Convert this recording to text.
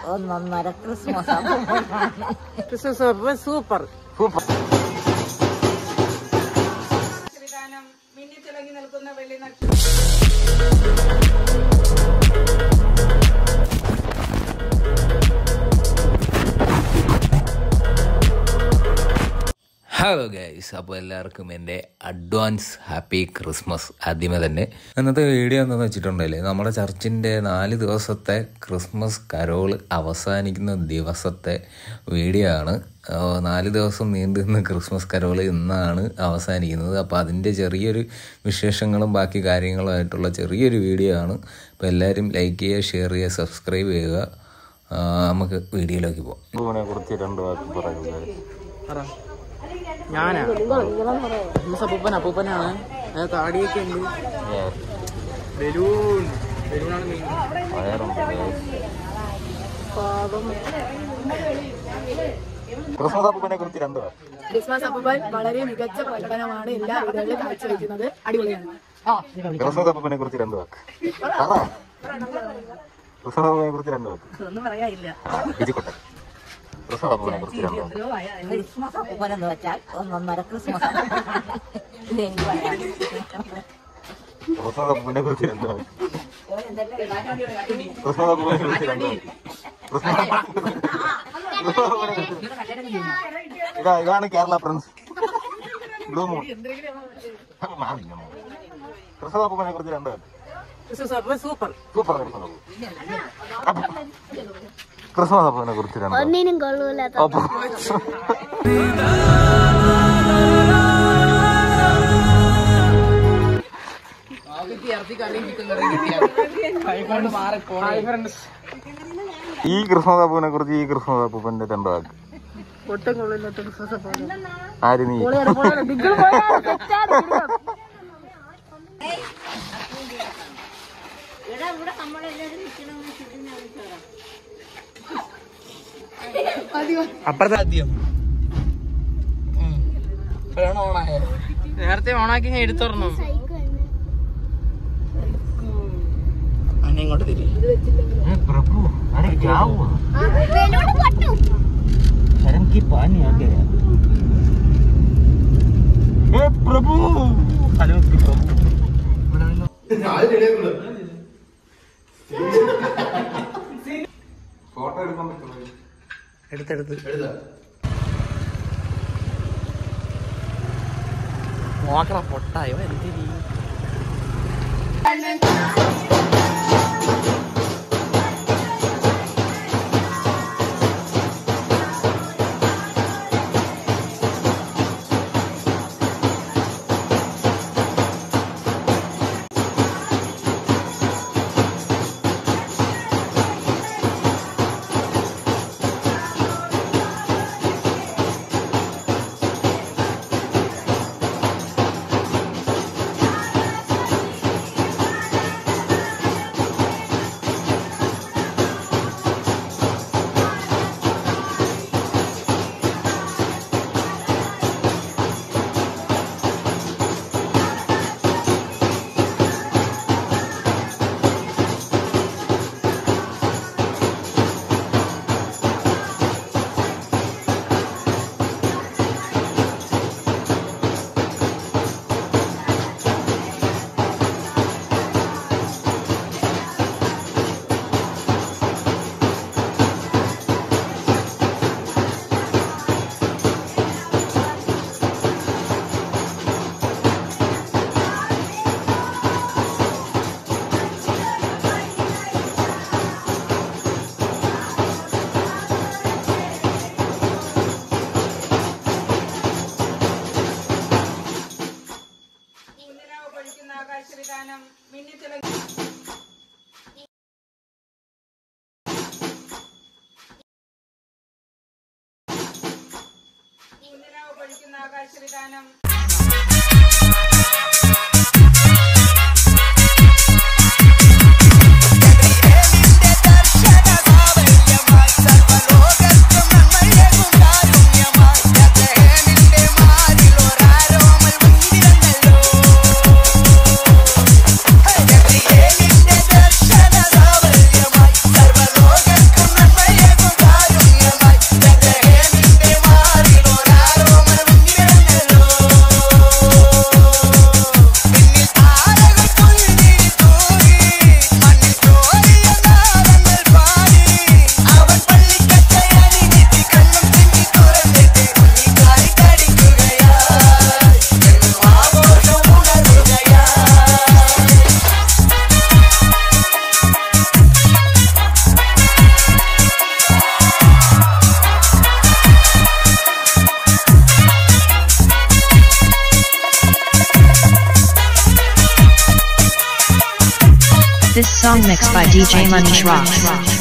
ഒന്നൊന്നര Christmas Christmas super super ശ്രീദാനം മിന്നി തിളങ്ങി നിൽക്കുന്ന വെള്ളി നക്ഷത്രം ഹലോ ഗൈസ് അപ്പോൾ എല്ലാവർക്കും എൻ്റെ അഡ്വാൻസ് ഹാപ്പി ക്രിസ്മസ് ആദ്യമേ തന്നെ ഇന്നത്തെ വീഡിയോ എന്താണെന്ന് വെച്ചിട്ടുണ്ടെങ്കിൽ നമ്മുടെ ചർച്ചിൻ്റെ നാല് ദിവസത്തെ ക്രിസ്മസ് കരോള് അവസാനിക്കുന്ന ദിവസത്തെ വീഡിയോ ആണ് ആ, നാല് ദിവസം നീണ്ടു നിന്ന ക്രിസ്മസ് കരോള് ഇന്നാണ് അവസാനിക്കുന്നത് അപ്പോൾ അതിൻ്റെ ചെറിയൊരു വിശേഷങ്ങളും ബാക്കി കാര്യങ്ങളുമായിട്ടുള്ള ചെറിയൊരു വീഡിയോ ആണ് അപ്പോൾ എല്ലാവരും ലൈക്ക് ചെയ്യുക ഷെയർ ചെയ്യുക സബ്സ്ക്രൈബ് ചെയ്യുക ആ, നമുക്ക് വീഡിയോയിലേക്ക് പോകാം ഇതിനെ കുറിച്ച് രണ്ട് വാക്ക് പറയുന്നത് ഞാനാ ക്രിസ്മസ് അപ്പൂപ്പൻ അപ്പൂപ്പനാണ് അത് താടിയൊക്കെ ഉണ്ട് ബലൂൺ ബലൂണാണ് മെയിൻ വയറുണ്ട് ക്രിസ്മസ് അപ്പൂപ്പനെ കുറിച്ച് രണ്ട് വാക്ക് ക്രിസ്മസ് അപ്പൂപ്പൻ വളരെ മികച്ച പ്രകടനമാണ് എല്ലാ വീടുകളിലും കാഴ്ചവെക്കുന്നത് അടിപൊളിയാണ് ക്രിസ്മസ് അപ്പൂപ്പനെ കുറിച്ച് രണ്ട് വാക്ക് പറ. ക്രിസ്മസ് അപ്പൂപ്പനെ കുറിച്ച് രണ്ട് വാക്ക് ഒന്നും പറയാനില്ല ഇരിക്കട്ടെ ക്രിസ്മസ് അപ്പൂപ്പനെ കുറിച്ച് രണ്ട് വാക്ക് ക്രിസ്മസ് അപ്പൂപ്പൻ എന്ന് വെച്ചാൽ ഒന്നൊന്നര ക്രിസ്മസ് ഇതെനിക്ക് പറയാം ക്രിസ്മസ് അപ്പൂപ്പനെ കുറിച്ച് രണ്ട് വാക്ക് ക്രിസ്മസ് അപ്പൂപ്പനെ കുറിച്ച് രണ്ട് വാക്ക് ക്രിസ്മസ് ക്രിസ്മസ് അപ്പൂപ്പനെ കുറിച്ച് ഇതാ ഇതാണ് കേരള ഫ്രണ്ട്സ് ബ്ലൂ മൂൺ മാറില്ല മോൻ. ക്രിസ്മസ് അപ്പൂപ്പനെ കുറിച്ച് രണ്ട് വാക്ക് ക്രിസ്മസ് സൂപ്പർ സൂപ്പർ ക്രിസ്മസ് അപ്പൂപ്പൻ ക്രിസ്മസ് അപ്പൂപ്പനെ കുറിച്ച് രണ്ട് വാക്ക് ഒന്നിനും കൊള്ളൂല അപ്പൂ ഇറച്ചി കറിയും ചിക്കൻ കറിയും കിട്ടിയാൽ മാറിപ്പോണേ ഈ ക്രിസ്മസ് അപ്പൂനെ കുറിച്ച് ഈ ക്രിസ്മസ് അപ്പൂപ്പന്റെ രണ്ട് വാക്ക് ഒട്ടും കൊള്ളില്ലാത്ത ക്രിസ്മസ് അപ്പൂപ്പൻ ആര് നീ അപ്പുറത്തെ ആദ്യം ഓണായ നേരത്തെ ഓണാക്കി ഞാൻ എടുത്തോർന്നു അന്നെ ഇങ്ങോട്ട് തിരി प्रभु अरे क्या हुआ शर्म की पानी आ गया हे प्रभु हेलो प्रभु ഫോട്ടോ എടുക്കാൻ പറ്റുമോ എടുത്തെടുത്ത് നോക്കറ പൊട്ടായോ എന്തിരി കുഞ്ഞിനാവ് പൊഴിക്കുന്ന ആകാശവിധാനം മിന്നി തിളങ്ങി കുഞ്ഞിനാവ് പൊഴിക്കുന്ന ആകാശവിധാനം സർവലോകർക്കും നന്മയെ Song mixed by DJ Manish Rock.